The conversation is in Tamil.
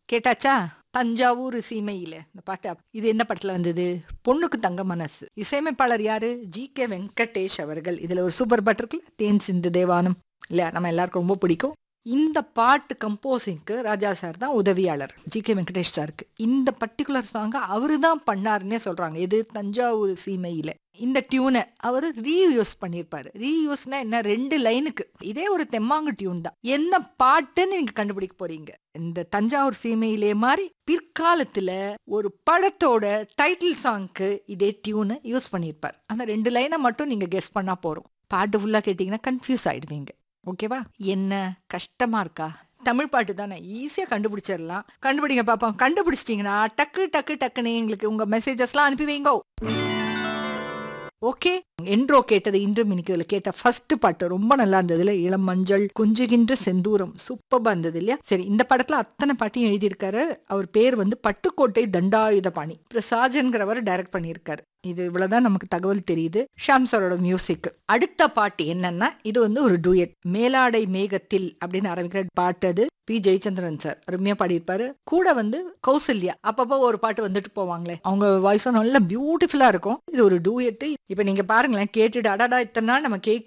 கேட்டாச்சா தஞ்சாவூர் சீமையில இந்த பாட்டு இது என்ன படத்துல வந்தது பொண்ணுக்கு தங்க மனசு இசையமைப்பாளர் யாரு ஜி கே வெங்கடேஷ் அவர்கள் இதுல ஒரு சூப்பர் பாட்டு இருக்குல்ல தேன் சிந்து தேவானம் இல்லையா நம்ம எல்லாருக்கும் ரொம்ப பிடிக்கும் இந்த பாட்டு கம்போசிங்க்கு ராஜா சார் தான் உதவியாளர் ஜி கே வெங்கடேஷ் சாருக்கு இந்த பர்டிகுலர் சாங்கை அவரு தான் பண்ணாருன்னே சொல்றாங்க இது தஞ்சாவூர் சீமையில இந்த டியூனை அவர் ரீயூஸ் பண்ணியிருப்பாரு ரீயூஸ்னா என்ன ரெண்டு லைனுக்கு இதே ஒரு தெம்மாங்கு டியூன் தான் என்ன பாட்டுன்னு நீங்க கண்டுபிடிக்க போறீங்க இந்த தஞ்சாவூர் சீமையிலே மாதிரி பிற்காலத்துல ஒரு படத்தோட டைட்டில் சாங்க்கு இதே டியூனை யூஸ் பண்ணியிருப்பார் அந்த ரெண்டு லைனை மட்டும் நீங்க கெஸ் பண்ணா போறோம் பாட்டு ஃபுல்லா கேட்டீங்கன்னா கன்ஃபியூஸ் ஆயிடுவீங்க ஓகேவா என்ன கஷ்டமா இருக்கா தமிழ் பாட்டு தானே ஈஸியாக கண்டுபிடிச்சிடலாம் கண்டுபிடிங்க பார்ப்போம் கண்டுபிடிச்சிட்டிங்கன்னா டக்கு டக்கு டக்குன்னு எங்களுக்கு உங்கள் மெசேஜஸ்லாம் அனுப்பி வைங்கோ ஓகே என்றோ கேட்டது இன்றும் இன்னைக்கு இதில் கேட்ட ஃபர்ஸ்ட் பாட்டு ரொம்ப நல்லா இருந்ததுல இளம் மஞ்சள் கொஞ்சுகின்ற செந்தூரம் சூப்பராக இருந்தது இல்லையா சரி இந்த படத்துல அத்தனை பாட்டையும் எழுதியிருக்காரு அவர் பேர் வந்து பட்டுக்கோட்டை தண்டாயுத பாணி பிரசாஜன்கிறவர் டைரக்ட் பண்ணியிருக்காரு இது இவ்வளவுதான் நமக்கு தகவல் தெரியுது ஷாம் சாரோட மியூசிக் அடுத்த பாட்டு என்னன்னா இது வந்து ஒரு டூயட் மேலாடை மேகத்தில் அப்படின்னு ஆரம்பிக்கிற பாட்டு அது பி ஜெயச்சந்திரன் சார் அருமையா பாடியிருப்பாரு கூட வந்து கௌசல்யா அப்பப்போ ஒரு பாட்டு வந்துட்டு போவாங்களே அவங்க வாய்ஸும் நல்ல பியூட்டிஃபுல்லா இருக்கும் இது ஒரு டூயட் இப்ப நீங்க பாருங்களேன் கேட்டுட்டு அடாடா இத்தனை நாள் நம்ம கேட்க